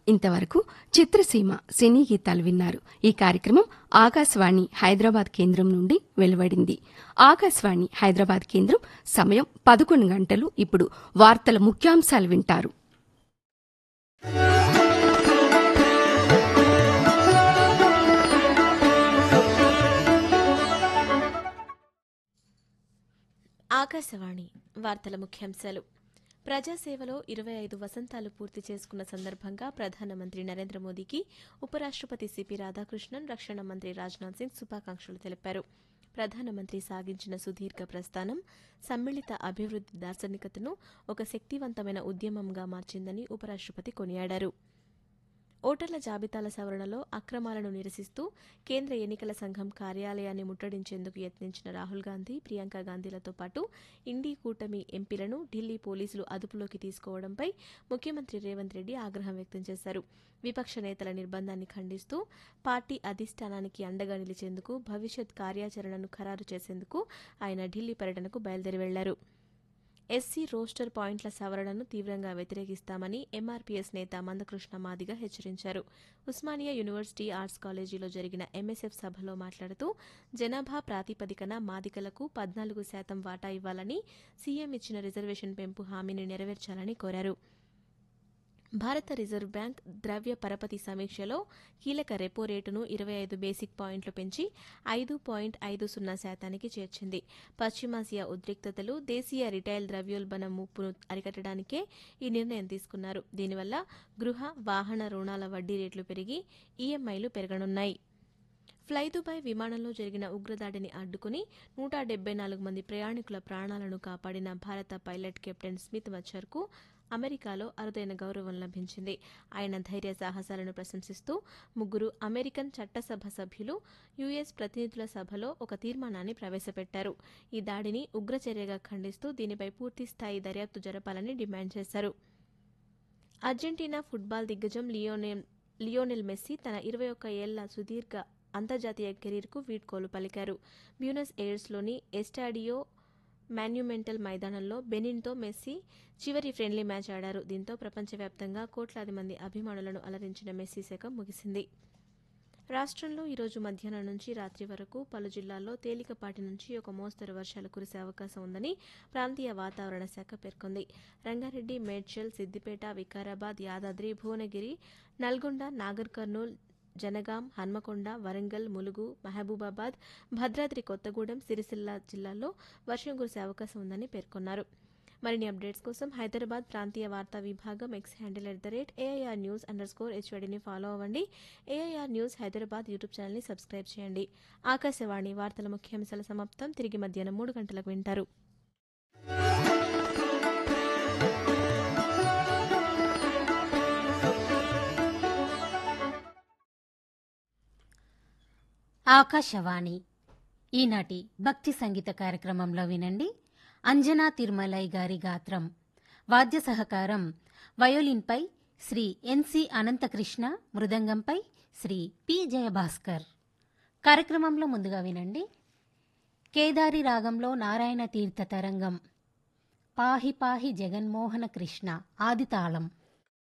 ఇంతవరకు చిత్రసీమ సినీ గీతాలు విన్నారు ఈ కార్యక్రమం ఆకాశవాణి హైదరాబాద్ కేంద్రం నుండి వెలువడింది ఆకాశవాణి హైదరాబాద్ కేంద్రం సమయం పదకొండు గంటలు ఇప్పుడు వార్తల ముఖ్యాంశాలు వింటారు ఆకాశవాణి వార్తల ముఖ్యాంశాలు ప్రజాసేవలో ఇరవై ఐదు వసంతాలు పూర్తి చేసుకున్న సందర్భంగా ప్రధానమంత్రి నరేంద్ర మోదీకి ఉపరాష్టపతి సిపి రాధాకృష్ణన్ రక్షణ మంత్రి రాజ్నాథ్ సింగ్ శుభాకాంక్షలు తెలిపారు ప్రధానమంత్రి సాగించిన సుదీర్ఘ ప్రస్థానం సమ్మిళిత అభివృద్ది దార్శనికతను ఒక శక్తివంతమైన ఉద్యమంగా మార్చిందని ఉపరాష్టపతి కొనియాడారు ఓటర్ల జాబితాల సవరణలో అక్రమాలను నిరసిస్తూ కేంద్ర ఎన్నికల సంఘం కార్యాలయాన్ని ముట్టడించేందుకు యత్నించిన రాహుల్ గాంధీ ప్రియాంక గాంధీలతో పాటు ఇండీ కూటమి ఎంపీలను ఢిల్లీ పోలీసులు అదుపులోకి తీసుకోవడంపై ముఖ్యమంత్రి రేవంత్ రెడ్డి ఆగ్రహం వ్యక్తం చేశారు విపక్ష నేతల నిర్బంధాన్ని ఖండిస్తూ పార్టీ అధిష్టానానికి అండగా నిలిచేందుకు భవిష్యత్ కార్యాచరణను ఖరారు చేసేందుకు ఆయన ఢిల్లీ పర్యటనకు బయలుదేరి వెళ్లారు ఎస్సీ రోస్టర్ పాయింట్ల సవరణను తీవ్రంగా వ్యతిరేకిస్తామని ఎంఆర్పీఎస్ నేత మందకృష్ణ మాదిగ హెచ్చరించారు ఉస్మానియా యూనివర్సిటీ ఆర్ట్స్ కాలేజీలో జరిగిన ఎంఎస్ఎఫ్ సభలో మాట్లాడుతూ జనాభా ప్రాతిపదికన మాదికలకు పద్నాలుగు శాతం వాటా ఇవ్వాలని సీఎం ఇచ్చిన రిజర్వేషన్ పెంపు హామీని నెరవేర్చాలని కోరారు భారత రిజర్వ్ బ్యాంక్ ద్రవ్య పరపతి సమీక్షలో కీలక రెపో రేటును ఇరవై ఐదు బేసిక్ పాయింట్లు పెంచి ఐదు పాయింట్ ఐదు సున్నా శాతానికి చేర్చింది పశ్చిమాసియా ఉద్రిక్తతలు దేశీయ రిటైల్ ద్రవ్యోల్బణం ముప్పును అరికట్టడానికే ఈ నిర్ణయం తీసుకున్నారు దీనివల్ల గృహ వాహన రుణాల వడ్డీ రేట్లు పెరిగి ఈఎంఐలు పెరగనున్నాయి ఫ్లై దుబాయ్ విమానంలో జరిగిన ఉగ్రదాడిని అడ్డుకుని నూట డెబ్బై నాలుగు మంది ప్రయాణికుల ప్రాణాలను కాపాడిన భారత పైలట్ కెప్టెన్ స్మిత్ మచ్చర్కు అమెరికాలో అరుదైన గౌరవం లభించింది ఆయన ధైర్య సాహసాలను ప్రశంసిస్తూ ముగ్గురు అమెరికన్ చట్టసభ సభ్యులు యుఎస్ ప్రతినిధుల సభలో ఒక తీర్మానాన్ని ప్రవేశపెట్టారు ఈ దాడిని ఉగ్రచర్యగా ఖండిస్తూ దీనిపై పూర్తిస్థాయి దర్యాప్తు జరపాలని డిమాండ్ చేశారు అర్జెంటీనా ఫుట్బాల్ దిగ్గజం లియోనెల్ లియోనెల్ మెస్సీ తన ఇరవై ఒక్క ఏళ్ల సుదీర్ఘ అంతర్జాతీయ కెరీర్కు వీడ్కోలు పలికారు బ్యూనస్ ఎయిర్స్లోని ఎస్టాడియో మాన్యుమెంటల్ మైదానంలో బెనిన్తో మెస్సీ చివరి ఫ్రెండ్లీ మ్యాచ్ ఆడారు దీంతో ప్రపంచవ్యాప్తంగా కోట్లాది మంది అభిమానులను అలరించిన మెస్సీ శకం ముగిసింది రాష్ట్రంలో ఈరోజు మధ్యాహ్నం నుంచి రాత్రి వరకు పలు జిల్లాల్లో తేలికపాటి నుంచి ఒక మోస్తరు వర్షాలు కురిసే అవకాశం ఉందని ప్రాంతీయ వాతావరణ శాఖ పేర్కొంది రంగారెడ్డి మేడ్చల్ సిద్దిపేట వికారాబాద్ యాదాద్రి భువనగిరి నల్గొండ నాగర్ కర్నూల్ జనగాం హన్మకొండ వరంగల్ ములుగు మహబూబాబాద్ భద్రాద్రి కొత్తగూడెం సిరిసిల్ల జిల్లాల్లో వర్షం కురిసే అవకాశం ఉందని పేర్కొన్నారు మరిన్ని అప్డేట్స్ కోసం హైదరాబాద్ ప్రాంతీయ వార్తా విభాగం X handle at the rate AIR news underscore హెచ్వడిని ఫాలో అవ్వండి ఏఐఆర్ న్యూస్ హైదరాబాద్ యూట్యూబ్ ఛానల్ని సబ్స్క్రైబ్ చేయండి ఆకాశవాణి వార్తల ముఖ్యాంశాల సమాప్తం తిరిగి మధ్యాహ్నం మూడు గంటలకు వింటారు ఆకాశవాణి ఈనాటి భక్తి సంగీత కార్యక్రమంలో వినండి అంజనా తిరుమలై గారి గాత్రం వాద్య సహకారం వయోలిన్పై శ్రీ ఎన్సి అనంతకృష్ణ మృదంగంపై శ్రీ పి జయభాస్కర్ కార్యక్రమంలో ముందుగా వినండి కేదారి రాగంలో నారాయణ తీర్థ తరంగం పాహి పాహి జగన్మోహన కృష్ణ ఆదితాళం